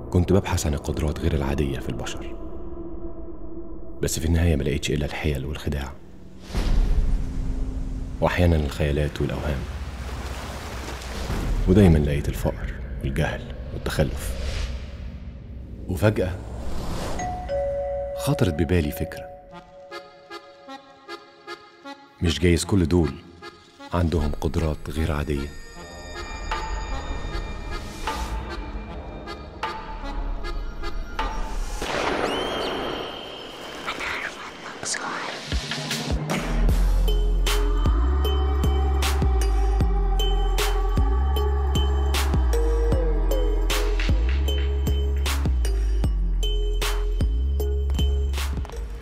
كنت ببحث عن القدرات غير العادية في البشر بس في النهاية ما لقيتش إلا الحيل والخداع وأحيانا الخيالات والأوهام ودايما لقيت الفقر والجهل والتخلف وفجأة خطرت ببالي فكرة مش جايز كل دول عندهم قدرات غير عادية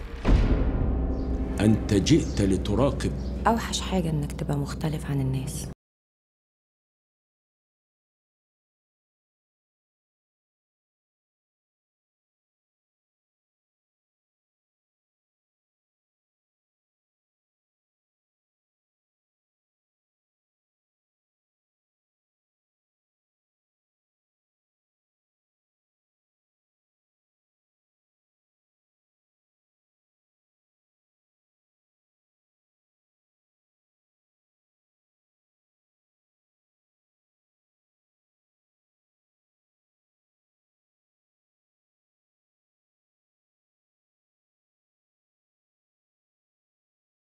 أنت جئت لتراقب أوحش حاجة إنك تبقى مختلف عن الناس